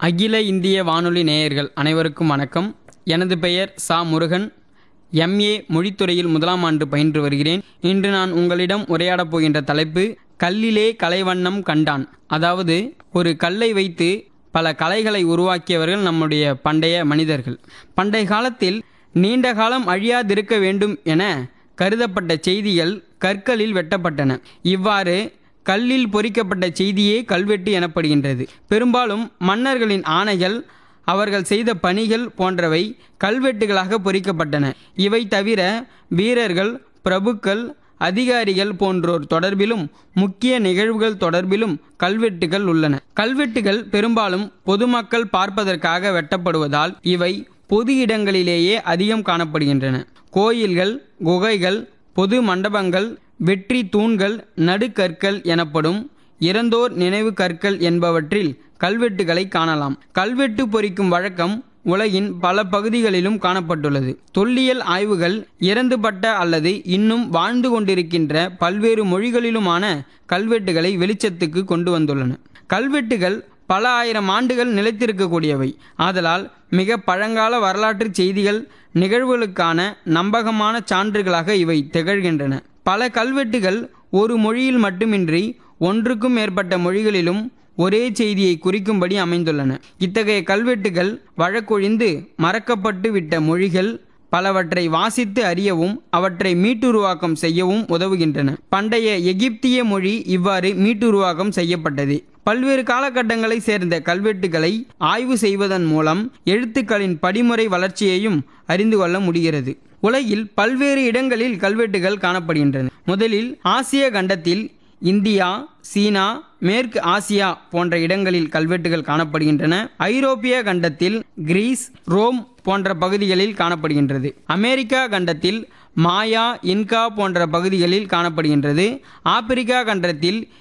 அகில இந்திய வானொலி நேயர்கள் அனைவருக்கும் வணக்கம் எனது பெயர் சா முருகன் எம்ஏ மொழித்துறையில் முதலாம் ஆண்டு பயின்று வருகிறேன் இன்று நான் உங்களிடம் உரையாடப் போகின்ற தலைப்பு கல்லிலே கலைவண்ணம் கண்டான் அதாவது ஒரு கல்லை வைத்து பல கலைகளை உருவாக்கியவர்கள் நம்முடைய பண்டைய மனிதர்கள் பண்டைய காலத்தில் நீண்ட காலம் அழியாதிருக்க வேண்டும் என கருதப்பட்ட செய்திகள் கற்களில் வெட்டப்பட்டன இவ்வாறு கல்லில் பொறிக்கப்பட்ட செய்தியே கல்வெட்டு எனப்படுகின்றது பெரும்பாலும் மன்னர்களின் ஆணைகள் அவர்கள் செய்த பணிகள் போன்றவை கல்வெட்டுகளாக பொறிக்கப்பட்டன இவை தவிர வீரர்கள் பிரபுக்கள் அதிகாரிகள் போன்றோர் தொடர்பிலும் முக்கிய நிகழ்வுகள் தொடர்பிலும் கல்வெட்டுகள் உள்ளன கல்வெட்டுகள் பெரும்பாலும் பொதுமக்கள் பார்ப்பதற்காக வெட்டப்படுவதால் இவை பொது இடங்களிலேயே அதிகம் காணப்படுகின்றன கோயில்கள் குகைகள் பொது மண்டபங்கள் வெற்றி தூண்கள் நடுக்கற்கள் எனப்படும் இறந்தோர் நினைவு கற்கள் என்பவற்றில் கல்வெட்டுகளை காணலாம் கல்வெட்டு பொறிக்கும் வழக்கம் உலகின் பல பகுதிகளிலும் காணப்பட்டுள்ளது தொல்லியல் ஆய்வுகள் இறந்துபட்ட அல்லது இன்னும் வாழ்ந்து கொண்டிருக்கின்ற பல்வேறு மொழிகளிலுமான கல்வெட்டுகளை வெளிச்சத்துக்கு கொண்டு வந்துள்ளன கல்வெட்டுகள் பல ஆயிரம் ஆண்டுகள் நிலைத்திருக்கக்கூடியவை ஆதலால் மிக பழங்கால வரலாற்று செய்திகள் நிகழ்வுகளுக்கான நம்பகமான சான்றுகளாக இவை திகழ்கின்றன பல கல்வெட்டுகள் ஒரு மொழியில் மட்டுமின்றி ஒன்றுக்கும் மேற்பட்ட மொழிகளிலும் ஒரே செய்தியை குறிக்கும்படி அமைந்துள்ளன இத்தகைய கல்வெட்டுகள் வழக்கொழிந்து மறக்கப்பட்டு விட்ட மொழிகள் பலவற்றை வாசித்து அறியவும் அவற்றை மீட்டுருவாக்கம் செய்யவும் உதவுகின்றன பண்டைய எகிப்திய மொழி இவ்வாறு மீட்டுருவாக்கம் செய்யப்பட்டது பல்வேறு காலகட்டங்களை சேர்ந்த கல்வெட்டுகளை ஆய்வு செய்வதன் மூலம் எழுத்துக்களின் படிமுறை வளர்ச்சியையும் அறிந்து கொள்ள முடிகிறது உலகில் பல்வேறு இடங்களில் கல்வெட்டுகள் காணப்படுகின்றன முதலில் ஆசிய கண்டத்தில் இந்தியா சீனா மேற்கு ஆசியா போன்ற இடங்களில் கல்வெட்டுகள் காணப்படுகின்றன ஐரோப்பிய கண்டத்தில் கிரீஸ் ரோம் போன்ற பகுதிகளில் காணப்படுகின்றது அமெரிக்கா கண்டத்தில் மாயா இன்கா போன்ற பகுதிகளில் காணப்படுகின்றது ஆப்பிரிக்கா கண்டத்தில்